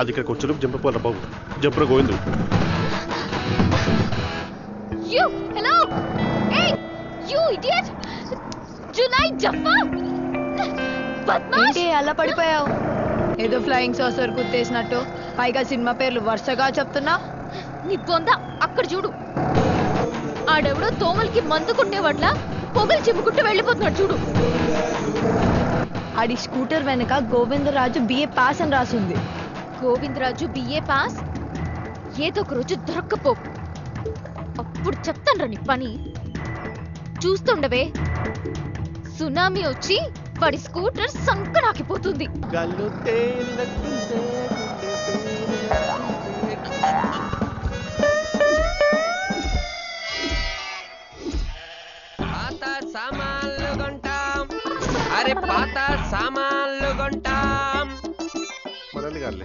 అది ఇక్కడికి వచ్చి జంపపోరా బాబు జంపర Govindu You! Hello! Hey! You idiot! Junai Jaffa! బద్మాష్ ఏంటి అలా పడిపోయావు ఏదో ఫ్లయింగ్ సాసర్ గుర్తేసినట్టు పైగా సినిమా పేర్లు వరుసగా చెప్తున్నా నీ బొంద అక్కడ చూడు ఆడెవడో తోమలకి మందు కొట్టేవాట్ల పొగలు చెప్పుకుంటూ వెళ్ళిపోతున్నాడు చూడు ఆడి స్కూటర్ వెనక గోవిందరాజు బిఏ పాస్ అని రాసుంది గోవిందరాజు బిఏ పాస్ ఏదో ఒక రోజు దొరక్కపో అప్పుడు చెప్తాను నీ పని చూస్తుండవే సునామీ వచ్చి వాడి స్కూటర్ సంకనాకిపోతుంది గల్లు తేలినట్టుందే పాత సామాన్లు కొంటాం అరే పాత సామాన్లు కొంటాం మనల్ని కాదులే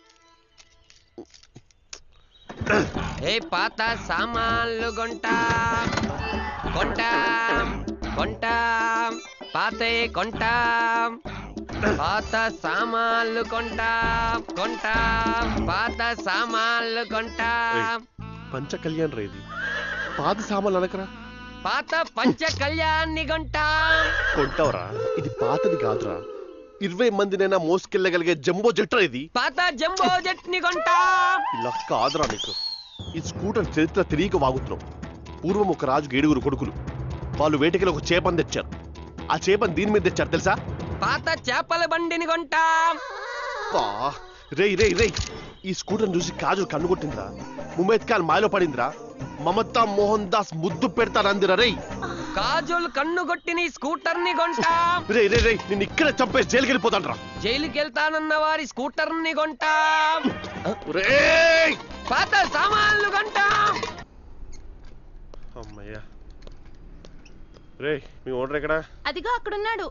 ఏ పాత సామాన్లు కొంటాం కొంటాం కొంటాం పాతే కొంటాం పాత సామాన్లు కొంటాం కొంటాం పాత సామాన్లు కొంటాం పంచ కళ్యాణ్ రా ఇది పాత సామాన్లు అనకరా పాత పంచ కళ్యాణ్ని కొంటాం కొంటావురా ఇది పాతది కాదురా ఇరవై మందినైనా మోసుకెళ్ళగలిగే జంబో జట్రా ఇది పాత జంబో జెట్ని కొంటాం ఇలా కాదురా నీకు ఈ స్కూటర్ చరిత్ర తెలియక వాగుతున్నావు పూర్వం ఒక రాజుకి ఏడుగురు కొడుకులు వాళ్ళు వేటకిలో ఒక చేపని తెచ్చారు ఆ చేపని దీని మీద తెచ్చారు తెలుసా పాత చేపల బండిని కొంటాం బా రేయ్ రేయ్ రేయ్ ఈ స్కూటర్ చూసి కాజు కన్ను కొట్టిందిరా ముమేద్ ఖాన్ మాయలో పడిందిరా మమతా మోహన్ దాస్ ముద్దు పెడతారందిరా రేయ్ కాజుల్ కన్ను కొట్టిన ఈ స్కూటర్ ని కొంటాం రే రే రే నిన్ను ఇక్కడే చంపేసి జైలుకి వెళ్ళిపోతాను జైలుకి వెళ్తానన్న వారి స్కూటర్ ని కొంటాం రేయ్ పాత సామాన్లు కొంటాం అమ్మయ్యా రే మీ ఓనర్ ఎక్కడా అదిగో అక్కడున్నాడు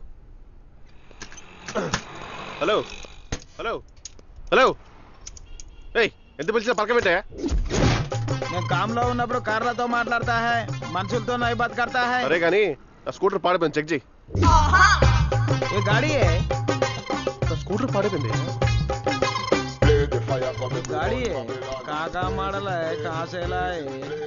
హలో హలో హలో ఏయ్ ఎంత పిలిచినా పక్క పెట్టా నేను కామ్లో ఉన్నప్పుడు కార్లతో మాట్లాడతా హై మనుషులతో నై బాత్ करता है అరే కానీ నా స్కూటర్ పాడిపోయింది చెక్ చేయి ये गाड़ी है నా స్కూటర్ పాడిపోయింది गाड़ी है कहाँ कहाँ मॉडल है कहाँ से लाए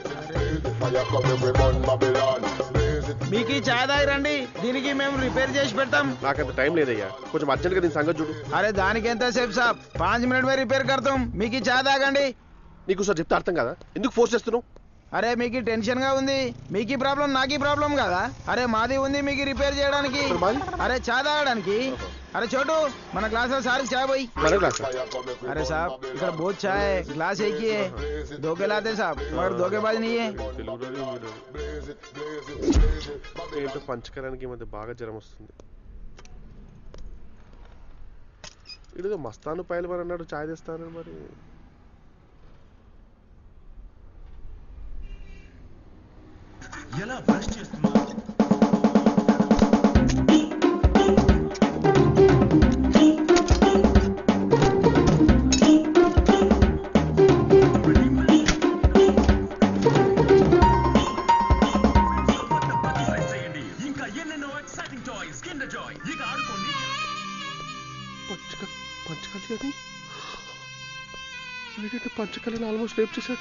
మీకు ఈ చాయ్ దాయి రండి దీనికి మేము రిపేర్ చేసి పెడతాం నాకంత టైం లేదయ్యా కొంచెం అర్జెంట్గా దీని సంగతి చూడు అరే దానికి ఎంత సేపు సాబ్ పాంచ్ మినిట్ మే రిపేర్ కడతాం మీకు ఈ చాయ్ తాగండి నీకు సార్ చెప్తే అర్థం కదా ఎందుకు ఫోర్స్ చేస్తున్నావు అరే మీకు టెన్షన్ గా ఉంది మీకు ఈ ప్రాబ్లం నాకు ఈ ప్రాబ్లం కదా అరే మాది ఉంది మీకు రిపేర్ చేయడానికి మరి మాది? అరే చాయ్ తాగడానికి అరే చోటు మన క్లాస్ లో సార్ చాయ్ పోయి మన క్లాస్ अरे साहब इधर बहुत चाय है ग्लास एक ही है धोखे लाते साहब मगर धोखेबाज नहीं है ఏంటో పంచకరానికి ఈ మధ్య బాగా జ్వరం వస్తుంది ఇదిగో మస్తాను పాయలు మరి అన్నాడు చాయ్ తెస్తాను మరి ఎలా బ్రష్ చేస్తున్నావు చేయండి ఇంకా ఎన్నెన్నో ఎక్సైటింగ్ టాయ్స్ కిండర్ జాయ్ ఇక ఆడుకోండి పంచక పంచకలి అని ఏంటంటే పంచకళని ఆల్మోస్ట్ రేపు చేశాడు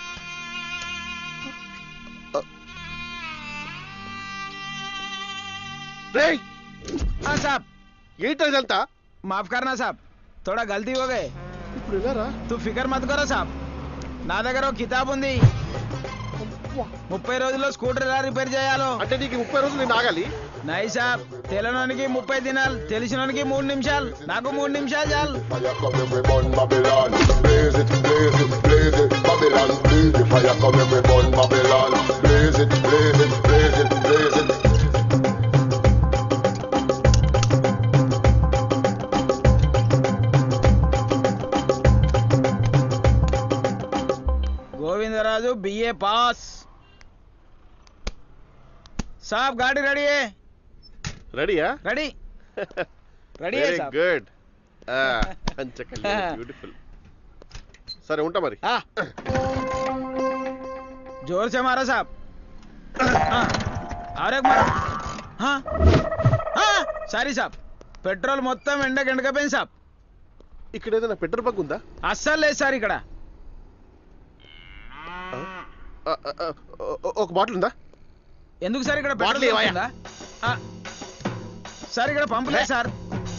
రేయ్ हाँ साहब ఏంటో ఇదంతా माफ करना साहब थोड़ा गलती हो गए ఇప్పుడు ఎలా రా तू फिकर मत करो साहब నా దగ్గర ఒక కితాబ్ ఉంది ముప్పై రోజుల్లో స్కూటర్ ఎలా రిపేర్ చేయాలో అంటే నీకు ముప్పై రోజులు నేను ఆగాలి నై సాబ్ తెలియనోనికి ముప్పై దినాలు తెలిసినోనికి మూడు నిమిషాలు నాకు మూడు నిమిషాలు చాలు Fire come we burn Babylon. Blaze it, blaze it, blaze it, Babylon. Blaze the fire come we burn Babylon. Blaze it, blaze it, blaze it, blaze it. Govindaraju BA pass సాబ్ గాడి రెడీ है రెడీయా రెడీ రెడీ है very साहब good పంచకలి beautiful సరే ఉంటా మరి हाँ जोर से मारो साहब हाँ और एक मारो हाँ हाँ సారీ సాబ్ పెట్రోల్ మొత్తం ఎండకి ఎండకపోయింది సాబ్ ఇక్కడ ఏదైనా పెట్రోల్ బంక్ ఉందా అస్సలు లేదు సార్ ఇక్కడ ఆ, ఆ, ఆ, ఓ- ఒక బాటిల్ ఉందా ఎందుకు సార్ ఇక్కడ బాటిల్ పెట్రోల్ ఏవయ్యా? దొరుకుతుందా? ఆ, సార్ ఇక్కడ పంపులేదు సార్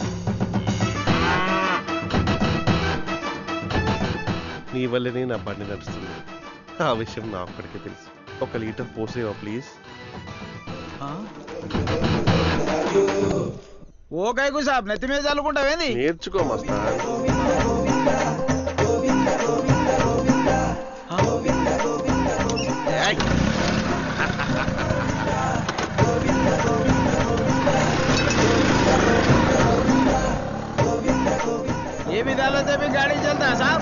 నీ వల్లనే నా బండి నడుస్తుంది ఆ విషయం నా ఒక్కడికే తెలుసు ఒక లీటర్ పోసేవా ప్లీజ్ ఓ కైకు సాబ్ నెత్తి మీద చల్లుకుంటావేంది నేర్చుకో మస్తా ఏయ్! ఏ విధాలో से भी गाड़ी चलता साहब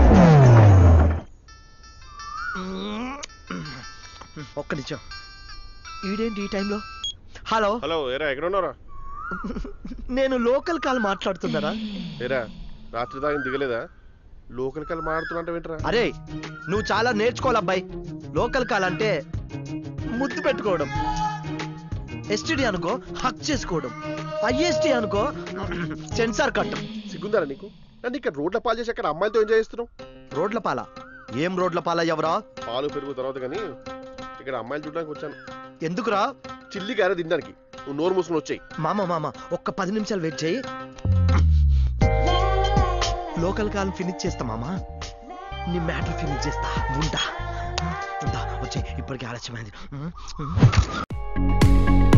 ఒక్క నిమిషం ఈడేంటి ఈ టైంలో హలో హలో ఏరా ఎక్కడ ఉన్నారా నేను లోకల్ కాల్ మాట్లాడుతున్నారా ఏరా రాత్రి దాకా దిగలేదా లోకల్ కాల్ మాడుతున్నా వింటరా అరే నువ్వు చాలా నేర్చుకోవాలి అబ్బాయి లోకల్ కాల్ అంటే ముద్దు పెట్టుకోవడం ఎస్టిడి అనుకో హక్ చేసుకోవడం ఐఎస్టి అనుకో సెన్సార్ కట్టం సిగ్గుందారా నీకు నన్ను ఇక్కడ రోడ్ల పాలు చేసి అక్కడ అమ్మాయిలతో ఎంజాయ్ చేస్తున్నావు రోడ్ల పాల ఏం రోడ్ల పాల ఎవరా పాలు పెరుగు తర్వాత కానీ ఇక్కడ అమ్మాయిలు చూడడానికి వచ్చాను ఎందుకురా చిల్లి గారె తినడానికి నువ్వు నోరు మూసుకుని వచ్చాయి మామ మామ ఒక్క పది నిమిషాలు వెయిట్ చేయి లోకల్ కాల్ ఫినిష్ చేస్తా మామ నీ మ్యాటర్ ఫినిష్ చేస్తా ఉంటా ఉంటా వచ్చే ఇప్పటికే ఆలస్యమైంది